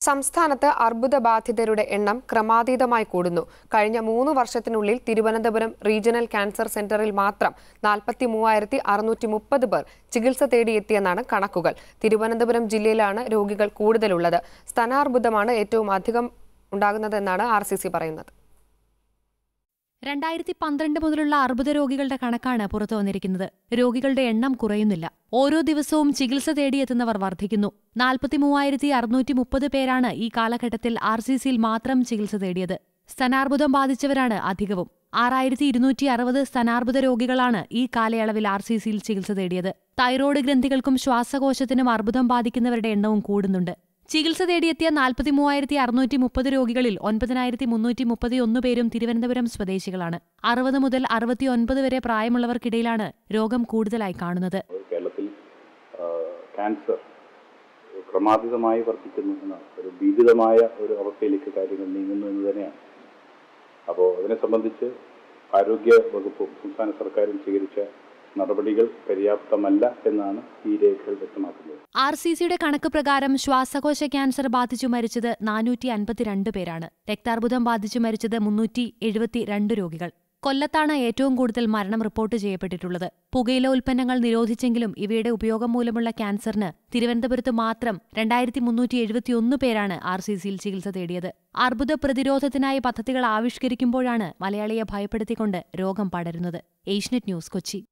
സംസ്ഥാനത്ത് അർബുദ ബാധിതരുടെ എണ്ണം ക്രമാതീതമായി കൂടുന്നു കഴിഞ്ഞ മൂന്ന് വർഷത്തിനുള്ളിൽ തിരുവനന്തപുരം റീജിയണൽ ക്യാൻസർ സെന്ററിൽ മാത്രം നാൽപ്പത്തി മൂവായിരത്തി അറുന്നൂറ്റി മുപ്പത് പേർ ചികിത്സ തേടിയെത്തിയെന്നാണ് കണക്കുകൾ തിരുവനന്തപുരം ജില്ലയിലാണ് രോഗികൾ കൂടുതലുള്ളത് സ്തനാർബുദമാണ് ഏറ്റവും അധികം ഉണ്ടാകുന്നതെന്നാണ് ആർ സി സി പറയുന്നത് രണ്ടായിരത്തി പന്ത്രണ്ട് മുതലുള്ള അർബുദ രോഗികളുടെ കണക്കാണ് പുറത്തു വന്നിരിക്കുന്നത് രോഗികളുടെ എണ്ണം കുറയുന്നില്ല ഓരോ ദിവസവും ചികിത്സ തേടിയെത്തുന്നവർ വർദ്ധിക്കുന്നു നാൽപ്പത്തി മൂവായിരത്തി അറുന്നൂറ്റി മുപ്പത് പേരാണ് ഈ കാലഘട്ടത്തിൽ ആർ സി സിയിൽ മാത്രം ചികിത്സ തേടിയത് സ്തനാർബുദം ബാധിച്ചവരാണ് അധികവും ആറായിരത്തി ഇരുന്നൂറ്റി അറുപത് സ്തനാർബുദ രോഗികളാണ് ഈ കാലയളവിൽ ആർ സി സിയിൽ ചികിത്സ തേടിയത് തൈറോയ്ഡ് ഗ്രന്ഥികൾക്കും ശ്വാസകോശത്തിനും അർബുദം ബാധിക്കുന്നവരുടെ എണ്ണവും കൂടുന്നുണ്ട് ചികിത്സ തേടിയെത്തിയ നാൽപ്പത്തി മൂവായിരത്തി അറുന്നൂറ്റി മുപ്പത് രോഗികളിൽ ഒൻപതിനായിരത്തി മുന്നൂറ്റി മുപ്പത്തിയൊന്ന് പേരും തിരുവനന്തപുരം സ്വദേശികളാണ് അറുപത് മുതൽ അറുപത്തിയൊൻപത് വരെ പ്രായമുള്ളവർക്കിടയിലാണ് രോഗം കൂടുതലായി കാണുന്നത് കേരളത്തിൽ ആ, ക്യാൻസർ ക്രമാതീതമായി വർദ്ധിക്കുന്നു എന്ന ഒരു ഭീതിതമായ ഒരു അവസ്ഥയിലേക്ക് കാര്യങ്ങൾ നീങ്ങുന്നു എന്ന് തന്നെയാണ് അപ്പോൾ അതിനെ സംബന്ധിച്ച് ആരോഗ്യ വകുപ്പും സംസ്ഥാന സർക്കാരും സ്വീകരിച്ച നടപടികൾ പര്യാപ്തമല്ല എന്നാണ് ഈ രേഖകൾ വ്യക്തമാക്കുന്നത് ആർ സി സിയുടെ കണക്ക് പ്രകാരം ശ്വാസകോശ ക്യാൻസർ ബാധിച്ചു മരിച്ചത് നാനൂറ്റി അൻപത്തിരണ്ട് പേരാണ് രക്താർബുദം ബാധിച്ചു മരിച്ചത് മുന്നൂറ്റി എഴുപത്തിരണ്ട് രോഗികൾ കൊല്ലത്താണ് ഏറ്റവും കൂടുതൽ മരണം റിപ്പോർട്ട് ചെയ്യപ്പെട്ടിട്ടുള്ളത് പുകയില ഉൽപ്പന്നങ്ങൾ നിരോധിച്ചെങ്കിലും ഇവയുടെ ഉപയോഗം മൂലമുള്ള ക്യാൻസറിന് തിരുവനന്തപുരത്ത് മാത്രം രണ്ടായിരത്തി മുന്നൂറ്റി എഴുപത്തിയൊന്ന് പേരാണ് ആർ സി സിയിൽ ചികിത്സ തേടിയത് അർബുദ പ്രതിരോധത്തിനായി പദ്ധതികൾ ആവിഷ്കരിക്കുമ്പോഴാണ് മലയാളിയെ ഭയപ്പെടുത്തിക്കൊണ്ട് രോഗം പടരുന്നത് ഏഷ്യനെറ്റ് ന്യൂസ് കൊച്ചി